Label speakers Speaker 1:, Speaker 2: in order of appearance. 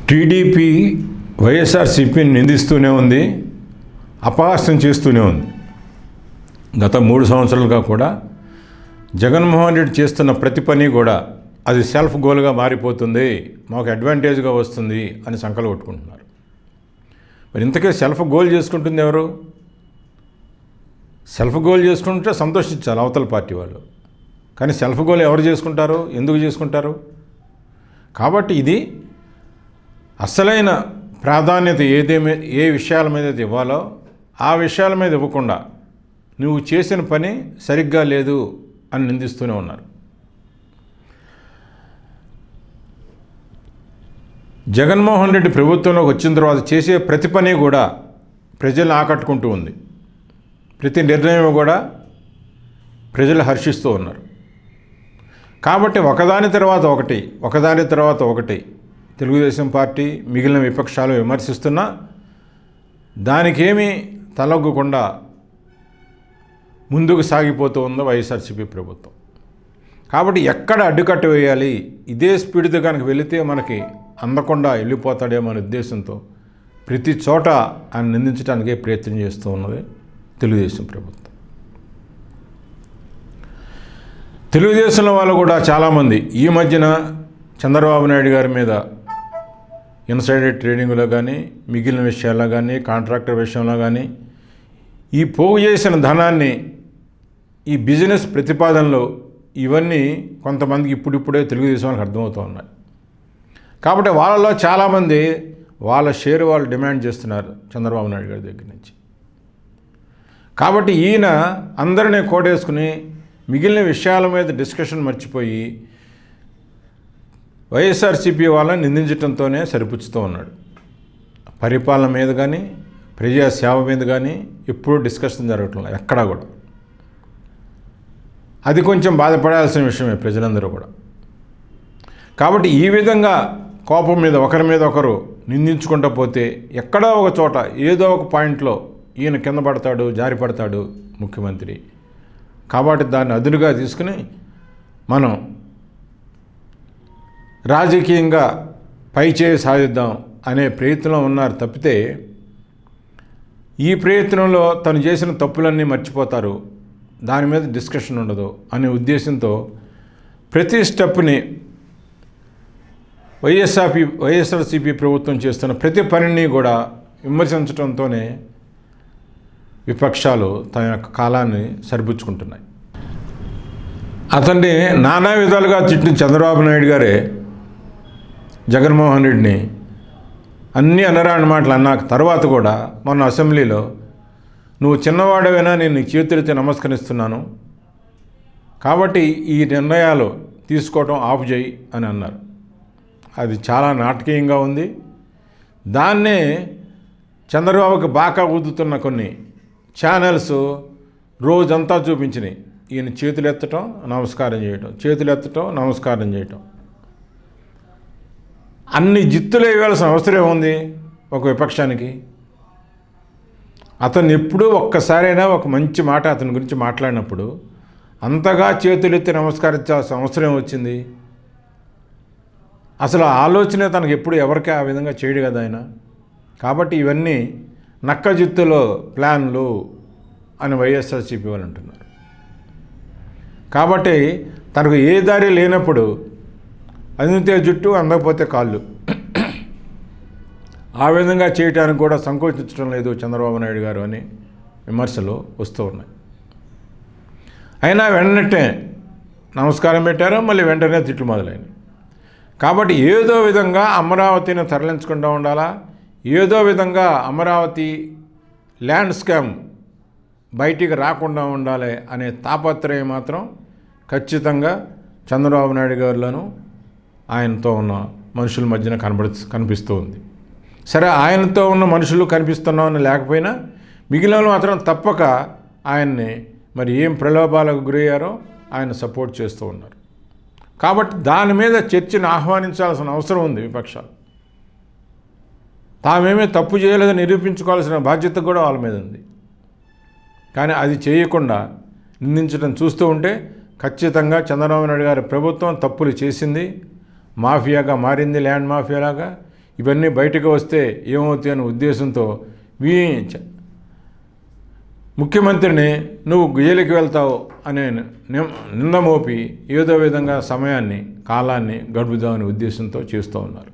Speaker 1: TDP వైఎస్ఆర్సీపీని నిందిస్తూనే ఉంది అపహాస్యం చేస్తూనే ఉంది గత మూడు సంవత్సరాలుగా కూడా జగన్మోహన్ రెడ్డి చేస్తున్న ప్రతి పని కూడా అది సెల్ఫ్ గోల్గా మారిపోతుంది మాకు అడ్వాంటేజ్గా వస్తుంది అని సంకలు కొట్టుకుంటున్నారు మరి ఇంతకే సెల్ఫ్ గోల్ చేసుకుంటుంది ఎవరు సెల్ఫ్ గోల్ చేసుకుంటే సంతోషించాలి అవతల పార్టీ వాళ్ళు కానీ సెల్ఫ్ గోల్ ఎవరు చేసుకుంటారు ఎందుకు చేసుకుంటారు కాబట్టి ఇది అసలైన ప్రాధాన్యత ఏదేమి ఏ విషయాల మీద అయితే ఇవ్వాలో ఆ విషయాల మీద ఇవ్వకుండా నువ్వు చేసిన పని సరిగ్గా లేదు అని నిందిస్తూనే ఉన్నారు జగన్మోహన్ రెడ్డి ప్రభుత్వంలోకి వచ్చిన తర్వాత చేసే ప్రతి పని కూడా ప్రజలను ఆకట్టుకుంటూ ఉంది ప్రతి నిర్ణయం కూడా ప్రజలు హర్షిస్తూ ఉన్నారు కాబట్టి ఒకదాని తర్వాత ఒకటి ఒకదాని తర్వాత ఒకటి తెలుగుదేశం పార్టీ మిగిలిన విపక్షాలు విమర్శిస్తున్నా దానికేమీ తలొగ్గకుండా ముందుకు సాగిపోతూ ఉందో వైఎస్ఆర్సీపీ ప్రభుత్వం కాబట్టి ఎక్కడ అడ్డుకట్ట వేయాలి ఇదే స్పీడ్తో కనుక వెళితే మనకి అందకుండా వెళ్ళిపోతాడేమో అనే ఉద్దేశంతో ప్రతి చోట ఆయన నిందించడానికే ప్రయత్నం చేస్తూ ఉన్నది తెలుగుదేశం ప్రభుత్వం తెలుగుదేశంలో వాళ్ళు కూడా చాలామంది ఈ మధ్యన చంద్రబాబు నాయుడు గారి మీద ఇన్సైడర్ ట్రేడింగ్లో కానీ మిగిలిన విషయాల్లో కానీ కాంట్రాక్టర్ విషయంలో కానీ ఈ పోగు చేసిన ధనాన్ని ఈ బిజినెస్ ప్రతిపాదనలో ఇవన్నీ కొంతమందికి ఇప్పుడిప్పుడే తెలుగుదేశం వాళ్ళకి అర్థమవుతూ ఉన్నాయి కాబట్టి వాళ్ళలో చాలామంది వాళ్ళ షేర్ వాళ్ళు డిమాండ్ చేస్తున్నారు చంద్రబాబు నాయుడు గారి దగ్గర నుంచి కాబట్టి ఈయన అందరినీ కోడేసుకుని మిగిలిన విషయాల మీద డిస్కషన్ మర్చిపోయి వైఎస్ఆర్సీపీ వాళ్ళని నిందించడంతోనే సరిపుచ్చుతూ ఉన్నాడు పరిపాలన మీద కానీ ప్రజా సేవ మీద కానీ ఎప్పుడూ డిస్కషన్ జరగట్లేదు ఎక్కడా కూడా అది కొంచెం బాధపడాల్సిన విషయమే ప్రజలందరూ కూడా కాబట్టి ఈ విధంగా కోపం మీద ఒకరి మీద ఒకరు నిందించుకుంటూ పోతే ఎక్కడో ఒక చోట ఏదో ఒక పాయింట్లో ఈయన కింద పడతాడు జారి పడతాడు ముఖ్యమంత్రి కాబట్టి దాన్ని అదునుగా తీసుకుని మనం రాజకీయంగా పైచేయి సాధిద్దాం అనే ప్రయత్నంలో ఉన్నారు తప్పితే ఈ ప్రయత్నంలో తను చేసిన తప్పులన్నీ మర్చిపోతారు దాని మీద డిస్కషన్ ఉండదు అనే ఉద్దేశంతో ప్రతి స్టెప్ని వైఎస్ఆర్పి వైఎస్ఆర్సీపీ ప్రభుత్వం చేస్తున్న ప్రతి పనిని కూడా విమర్శించడంతోనే విపక్షాలు తన యొక్క కాలాన్ని సరిపుచ్చుకుంటున్నాయి అతన్ని నానా విధాలుగా తిట్టిన చంద్రబాబు నాయుడు గారే జగన్మోహన్ రెడ్డిని అన్ని అనరాని మాటలు అన్నాక తర్వాత కూడా మొన్న అసెంబ్లీలో నువ్వు చిన్నవాడవైనా నేను నీ చేతులెత్తి నమస్కరిస్తున్నాను కాబట్టి ఈ నిర్ణయాలు తీసుకోవటం ఆఫ్ చేయి అని అన్నారు అది చాలా నాటకీయంగా ఉంది దాన్నే చంద్రబాబుకి బాగా ఊదుతున్న కొన్ని ఛానల్స్ రోజంతా చూపించినాయి ఈయన చేతులు ఎత్తటం నమస్కారం చేయటం చేతులు ఎత్తటం నమస్కారం చేయటం అన్ని జిత్తులు వేయాల్సిన అవసరం ఏముంది ఒక విపక్షానికి అతను ఎప్పుడూ ఒక్కసారైనా ఒక మంచి మాట అతని గురించి మాట్లాడినప్పుడు అంతగా చేతులెత్తి నమస్కరించాల్సిన అవసరం వచ్చింది అసలు ఆ ఆలోచన తనకు ఎప్పుడు ఎవరికి ఆ విధంగా చేయడు కదా ఆయన కాబట్టి ఇవన్నీ నక్క జిత్తులో ప్లాన్లు అని వైఎస్ఆర్సీపీ వాళ్ళు అంటున్నారు కాబట్టి తనకు ఏ దారి లేనప్పుడు అందితే జుట్టు అందకపోతే కాళ్ళు ఆ విధంగా చేయటానికి కూడా సంకోచించడం లేదు చంద్రబాబు నాయుడు గారు అని విమర్శలు వస్తూ ఉన్నాయి అయినా వెంటనే నమస్కారం పెట్టారు మళ్ళీ వెంటనే తిట్లు మొదలైనవి కాబట్టి ఏదో విధంగా అమరావతిని తరలించకుండా ఉండాలా ఏదో విధంగా అమరావతి ల్యాండ్ స్కామ్ బయటికి రాకుండా ఉండాలి అనే తాపత్రయం మాత్రం ఖచ్చితంగా చంద్రబాబు నాయుడు గారిలోనూ ఆయనతో ఉన్న మనుషుల మధ్యన కనబడి కనిపిస్తూ ఉంది సరే ఆయనతో ఉన్న మనుషులు కనిపిస్తున్నామని లేకపోయినా మిగిలిన వాళ్ళు మాత్రం తప్పక ఆయన్ని మరి ఏం ప్రలోభాలకు గురయ్యారో ఆయన సపోర్ట్ చేస్తూ ఉన్నారు కాబట్టి దాని మీద చర్చను ఆహ్వానించాల్సిన అవసరం ఉంది విపక్షాలు తామేమీ తప్పు చేయలేదని నిరూపించుకోవాల్సిన బాధ్యత కూడా వాళ్ళ మీద ఉంది కానీ అది చేయకుండా నిందించడం చూస్తూ ఉంటే ఖచ్చితంగా చంద్రబాబు నాయుడు గారి ప్రభుత్వం తప్పులు చేసింది మాఫియాగా మారింది ల్యాండ్ మాఫియాలాగా ఇవన్నీ బయటకు వస్తే ఏమవుతాయి అనే ఉద్దేశంతో వీ చ- ముఖ్యమంత్రిని నువ్వు జైలుకి వెళ్తావు అనే ని- నింద మోపి ఏదో విధంగా సమయాన్ని కాలాన్ని గడుపుదామనే ఉద్దేశంతో చేస్తూ ఉన్నారు